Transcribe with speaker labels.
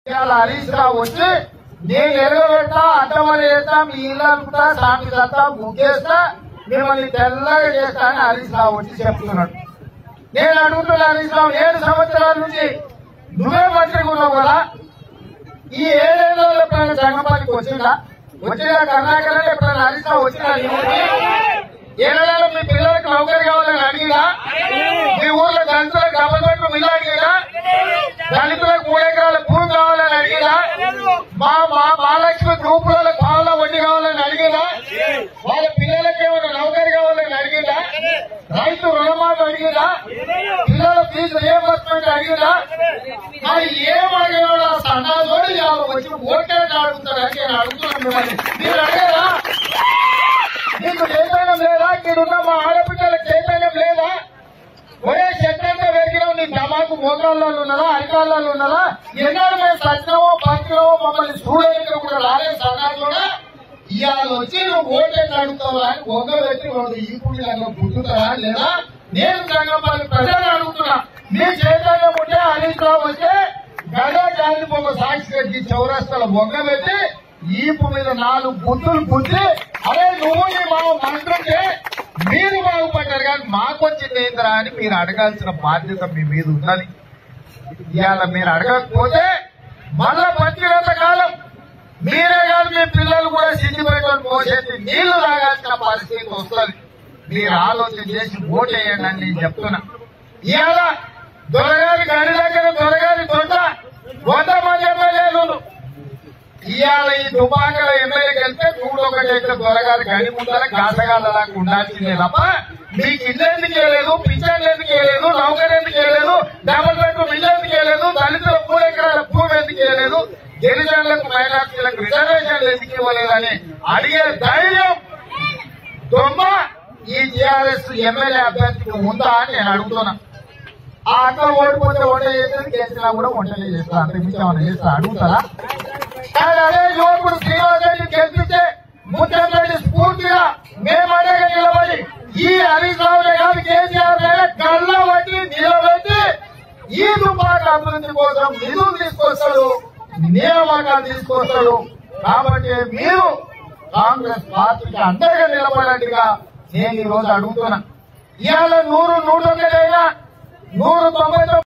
Speaker 1: ఇవాళ హరీష్ రావు వచ్చి నేను ఎరగబెడతా అడ్డమని చేస్తా మీ ఇల్లు అనుకుంటా సామి చేస్తా ముగ్గేస్తా మిమ్మల్ని తెల్లగా చేస్తా అని హరీష్ రావు వచ్చి చెప్తున్నాడు నేను అడుగుతున్నా హరీష్ రావు ఏడు సంవత్సరాల నుంచి నువ్వే మంత్రిగా ఉన్నావు కదా ఈ ఏడేళ్ళలో ఎప్పుడైనా జంగపాలికి వచ్చిందా వచ్చినా కర్ణాకర్ ఎప్పుడైనా హరీష్ రావు వచ్చినా నీ ఊరికి? ఏడేళ్ళలో మీ పిల్లలకు నౌకరి కావాలని అడిగినా మీ ఊర్లో దళితులకు డబుల్ బెడ్రూమ్ ఇల్లు అడిగినా దళితులకు మూడు ఎకరాల భూమి కావాలని అడిగినా మా మా మహాలక్ష్మి గ్రూపులలో పావుల వడ్డీ కావాలని అడిగినా వాళ్ళ పిల్లలకి ఏమైనా నౌకరి కావాలని అడిగినా రైతు రుణమాఫీ అడిగినా పిల్లల ఫీజు రియంబర్స్మెంట్ అడిగినా మరి ఏం అడిగినా సన్నాజోడి వచ్చి ఓటే అడుగుతారని నేను అడుగుతున్నాను మిమ్మల్ని మీరు అడిగారా నీకు చైతన్యం లేదా ఇక్కడున్న మా ఆడపిల్లలకు చైతన్యం లేదా ఒరే చెట్టంతా పెరిగినావు నీ దమాకు మోకాళ్ళలో ఉన్నదా అరికాళ్ళలో ఉన్నదా ఎన్నాడు మేము సచ్చినవో పంచినవో మమ్మల్ని చూడలేక కూడా రాలేదు సన్నాలు కూడా ఇవాళ వచ్చి నువ్వు ఓటేసి అడుగుతావా అని ఒక్క వ్యక్తి రెండు ఇప్పుడు దాంట్లో గుర్తుతారా లేదా నేను సంగంపల్లి ప్రజలు అడుగుతున్నా మీ చైతన్యం ఉంటే హరీష్ రావు వచ్చే గదా జాతి ఒక సాక్షి కట్టి చౌరస్తల బొగ్గ పెట్టి ఈపు మీద నాలుగు బుద్ధులు బుద్ధి అరే నువ్వు నీ మావ మంత్రుంటే మీరు బాగుపడ్డారు కానీ మాకు వచ్చింది ఏందిరా అని మీరు అడగాల్సిన బాధ్యత మీ మీద ఉన్నది ఇవాళ మీరు అడగకపోతే మళ్ళా బతికినంత కాలం మీరే కాదు మీ పిల్లలు కూడా సిద్ధి పెట్టుకొని పోసేసి నీళ్లు తాగాల్సిన పరిస్థితి వస్తుంది మీరు ఆలోచన చేసి ఓటేయండి అని నేను చెప్తున్నా ఇవాళ దొరగారి గడి దగ్గర దొరగారి తోట వంద మంది ఎమ్మెల్యేలు ఇవాళ ఈ దుబాకల ఎమ్మెల్యేకి వెళ్తే నూట ఒకటి ఎక్కడ దొరగారి గడి ముందర గాసగాళ్ళలాగా ఉండాల్సిందే తప్ప మీకు ఇల్లు ఎందుకు వేయలేదు పింఛన్లు ఎందుకు వేయలేదు నౌకర్ ఎందుకు వేయలేదు డబుల్ బెడ్రూమ్ ఇల్లు ఎందుకు వేయలేదు దళితుల మూడు ఎకరాల భూమి ఎందుకు వేయలేదు గిరిజనులకు మైనార్టీలకు రిజర్వేషన్లు ఎందుకు ఇవ్వలేదని అడిగే ధైర్యం దొంగ ఈ టీఆర్ఎస్ ఎమ్మెల్యే అభ్యర్థికి ఉందా అని నేను అడుగుతున్నా ఆ అక్క ఓడిపోతే వంట చేసేది గెలిచినా కూడా వంటలే చేస్తా అంత మించి ఏమైనా చేస్తా అడుగుతారా కానీ అదే యువకుడు శ్రీనివాస్ రెడ్డి గెలిపితే ముఖ్యమంత్రి స్ఫూర్తిగా మేము అడగ నిలబడి ఈ హరీష్ రావునే కాదు కేసీఆర్ దగ్గర కళ్ళ వడ్డీ నిలబెట్టి ఈ దుబాక అభివృద్ధి కోసం నిధులు తీసుకొస్తాడు నియామకాలు తీసుకొస్తాడు కాబట్టి మీరు కాంగ్రెస్ పార్టీకి అండగా నిలబడినట్టుగా నేను ఈ రోజు అడుగుతున్నా ఇవాళ నూరు నూట ఒకటైనా నూరు తొంభై తొమ్మిది